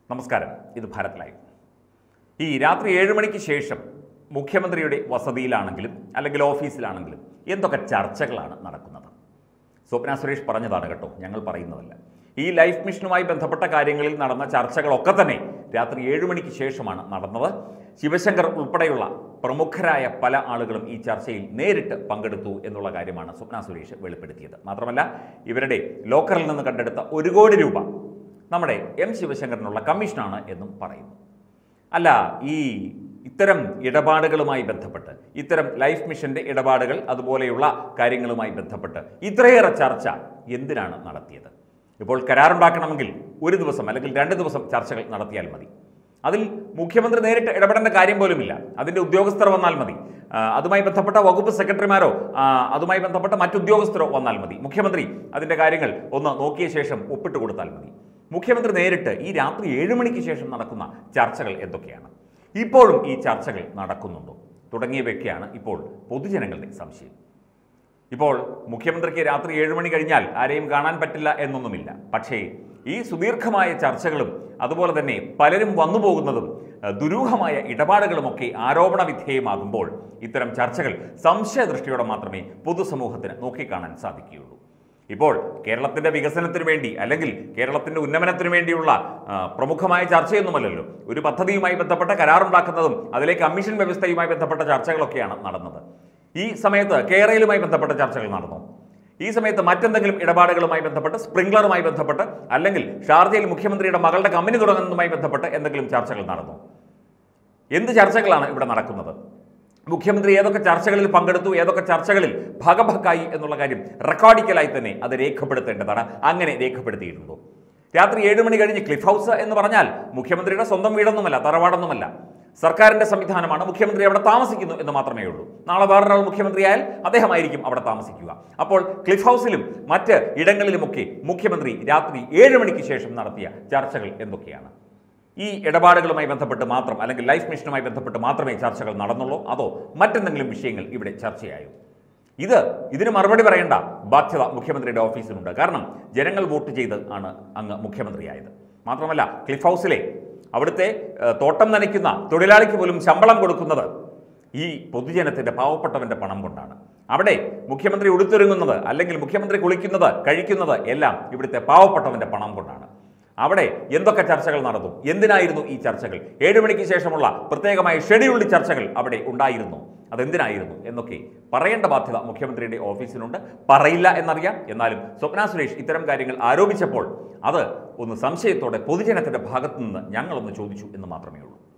നമസ്കാരം ഇത് ഭാരത് ലൈവ് ഈ രാത്രി ഏഴ് മണിക്ക് ശേഷം മുഖ്യമന്ത്രിയുടെ വസതിയിലാണെങ്കിലും അല്ലെങ്കിൽ ഓഫീസിലാണെങ്കിലും എന്തൊക്കെ ചർച്ചകളാണ് നടക്കുന്നത് സ്വപ്ന സുരേഷ് പറഞ്ഞതാണ് കേട്ടോ ഞങ്ങൾ പറയുന്നതല്ല ഈ ലൈഫ് മിഷനുമായി ബന്ധപ്പെട്ട കാര്യങ്ങളിൽ നടന്ന ചർച്ചകളൊക്കെ തന്നെ രാത്രി ഏഴ് മണിക്ക് ശേഷമാണ് നടന്നത് ശിവശങ്കർ ഉൾപ്പെടെയുള്ള പ്രമുഖരായ പല ആളുകളും ഈ ചർച്ചയിൽ നേരിട്ട് പങ്കെടുത്തു എന്നുള്ള കാര്യമാണ് സ്വപ്ന സുരേഷ് വെളിപ്പെടുത്തിയത് മാത്രമല്ല ഇവരുടെ ലോക്കറിൽ നിന്ന് കണ്ടെടുത്ത ഒരു കോടി രൂപ നമ്മുടെ എം ശിവശങ്കറിനുള്ള കമ്മീഷനാണ് എന്നും പറയുന്നു അല്ല ഈ ഇത്തരം ഇടപാടുകളുമായി ബന്ധപ്പെട്ട് ഇത്തരം ലൈഫ് മിഷന്റെ ഇടപാടുകൾ അതുപോലെയുള്ള കാര്യങ്ങളുമായി ബന്ധപ്പെട്ട് ഇത്രയേറെ ചർച്ച എന്തിനാണ് നടത്തിയത് ഇപ്പോൾ കരാറുണ്ടാക്കണമെങ്കിൽ ഒരു ദിവസം അല്ലെങ്കിൽ രണ്ട് ദിവസം ചർച്ചകൾ നടത്തിയാൽ മതി അതിൽ മുഖ്യമന്ത്രി നേരിട്ട് ഇടപെടേണ്ട കാര്യം പോലുമില്ല അതിൻ്റെ ഉദ്യോഗസ്ഥർ വന്നാൽ മതി ആ, അതുമായി ബന്ധപ്പെട്ട വകുപ്പ് സെക്രട്ടറിമാരോ ആ, അതുമായി ബന്ധപ്പെട്ട മറ്റുദ്യോഗസ്ഥരോ വന്നാൽ മതി മുഖ്യമന്ത്രി അതിൻ്റെ കാര്യങ്ങൾ ഒന്ന് നോക്കിയ ശേഷം ഒപ്പിട്ട് കൊടുത്താൽ മതി മുഖ്യമന്ത്രി നേരിട്ട് ഈ രാത്രി ഏഴ് മണിക്ക് ശേഷം നടക്കുന്ന ചർച്ചകൾ എന്തൊക്കെയാണ് ഇപ്പോഴും ഈ ചർച്ചകൾ നടക്കുന്നുണ്ടോ തുടങ്ങിയവയൊക്കെയാണ് ഇപ്പോൾ പൊതുജനങ്ങളുടെ സംശയം ഇപ്പോൾ മുഖ്യമന്ത്രിക്ക് രാത്രി ഏഴ് മണി കഴിഞ്ഞാൽ ആരെയും കാണാൻ പറ്റില്ല എന്നൊന്നുമില്ല പക്ഷേ ഈ സുദീർഘമായ ചർച്ചകളും അതുപോലെ തന്നെ പലരും വന്നു പോകുന്നതും അഹ് ദുരൂഹമായ ഇടപാടുകളുമൊക്കെ ആരോപണ വിധേയമാകുമ്പോൾ ഇത്തരം ചർച്ചകൾ സംശയദൃഷ്ടിയോടെ മാത്രമേ പൊതുസമൂഹത്തിന് നോക്കിക്കാണാൻ സാധിക്കുകയുള്ളൂ ഇപ്പോൾ കേരളത്തിന്റെ വികസനത്തിന് വേണ്ടി അല്ലെങ്കിൽ കേരളത്തിന്റെ ഉന്നമനത്തിന് വേണ്ടിയുള്ള ആ, പ്രമുഖമായ ചർച്ചയൊന്നുമല്ലല്ലോ ഒരു പദ്ധതിയുമായി ബന്ധപ്പെട്ട കരാറുണ്ടാക്കുന്നതും അതിലെ കമ്മീഷൻ വ്യവസ്ഥയുമായി ബന്ധപ്പെട്ട ചർച്ചകളൊക്കെയാണ് നടന്നത് ഈ സമയത്ത് കേരളയിലുമായി ബന്ധപ്പെട്ട ചർച്ചകൾ നടന്നു ഈ സമയത്ത് മറ്റെന്തെങ്കിലും ഇടപാടുകളുമായി ബന്ധപ്പെട്ട് സ്പ്രിംഗ്ലറുമായി ബന്ധപ്പെട്ട് അല്ലെങ്കിൽ ഷാർജയിൽ മുഖ്യമന്ത്രിയുടെ മകളുടെ കമ്പനി തുടങ്ങുന്നതുമായി ബന്ധപ്പെട്ട് എന്തെങ്കിലും ചർച്ചകൾ നടന്നു എന്ത് ചർച്ചകളാണ് ഇവിടെ നടക്കുന്നത് മുഖ്യമന്ത്രി ഏതൊക്കെ ചർച്ചകളിൽ പങ്കെടുത്തു ഏതൊക്കെ ചർച്ചകളിൽ ഭാഗഭാക്കായി എന്നുള്ള കാര്യം റെക്കോർഡിക്കലായി തന്നെ അത് രേഖപ്പെടുത്തേണ്ടതാണ് അങ്ങനെ രേഖപ്പെടുത്തിയിട്ടുണ്ടോ രാത്രി ഏഴ് മണി കഴിഞ്ഞ് ക്ലിഫ് ഹൗസ് എന്ന് പറഞ്ഞാൽ മുഖ്യമന്ത്രിയുടെ സ്വന്തം വീടൊന്നുമല്ല തറവാടൊന്നുമല്ല സർക്കാരിന്റെ സംവിധാനമാണ് മുഖ്യമന്ത്രി അവിടെ താമസിക്കുന്നു എന്ന് മാത്രമേ ഉള്ളൂ നാളെ വേറൊരാൾ മുഖ്യമന്ത്രിയായാൽ അദ്ദേഹമായിരിക്കും അവിടെ താമസിക്കുക അപ്പോൾ ക്ലിഫ് ഹൗസിലും മറ്റ് ഇടങ്ങളിലുമൊക്കെ മുഖ്യമന്ത്രി രാത്രി ഏഴ് മണിക്ക് ശേഷം നടത്തിയ ചർച്ചകൾ എന്തൊക്കെയാണ് ഈ ഇടപാടുകളുമായി ബന്ധപ്പെട്ട് മാത്രം അല്ലെങ്കിൽ ലൈഫ് മിഷനുമായി ബന്ധപ്പെട്ട് മാത്രമേ ചർച്ചകൾ നടന്നുള്ളൂ അതോ മറ്റെന്തെങ്കിലും വിഷയങ്ങൾ ഇവിടെ ചർച്ചയായോ ഇത് ഇതിന് മറുപടി പറയേണ്ട ബാധ്യത മുഖ്യമന്ത്രിയുടെ ഓഫീസിനുണ്ട് കാരണം ജനങ്ങൾ വോട്ട് ചെയ്ത് ആണ് അങ്ങ് മുഖ്യമന്ത്രിയായത് മാത്രമല്ല ക്ലിഫ് ഹൗസിലെ അവിടുത്തെ ഏഹ്, തോട്ടം നനയ്ക്കുന്ന തൊഴിലാളിക്ക് പോലും ശമ്പളം കൊടുക്കുന്നത് ഈ പൊതുജനത്തിന്റെ പാവപ്പെട്ടവന്റെ പണം കൊണ്ടാണ് അവിടെ മുഖ്യമന്ത്രി ഉടുത്തൊരുങ്ങുന്നത് അല്ലെങ്കിൽ മുഖ്യമന്ത്രി കുളിക്കുന്നത് കഴിക്കുന്നത് എല്ലാം ഇവിടുത്തെ പാവപ്പെട്ടവന്റെ പണം കൊണ്ടാണ് അവിടെ എന്തൊക്കെ ചർച്ചകൾ നടന്നു എന്തിനായിരുന്നു ഈ ചർച്ചകൾ ഏഴ് മണിക്ക് ശേഷമുള്ള പ്രത്യേകമായ ഷെഡ്യൂൾഡ് ചർച്ചകൾ അവിടെ ഉണ്ടായിരുന്നു അതെന്തിനായിരുന്നു എന്നൊക്കെ പറയേണ്ട ബാധ്യത മുഖ്യമന്ത്രിയുടെ ഓഫീസിനുണ്ട് പറയില്ല എന്നറിയാം എന്നാലും സ്വപ്ന സുരേഷ് ഇത്തരം കാര്യങ്ങൾ ആരോപിച്ചപ്പോൾ അത് ഒന്ന് സംശയത്തോടെ പൊതുജനത്തിന്റെ ഭാഗത്തു നിന്ന് ഞങ്ങളൊന്ന് ചോദിച്ചു എന്ന് മാത്രമേ ഉള്ളൂ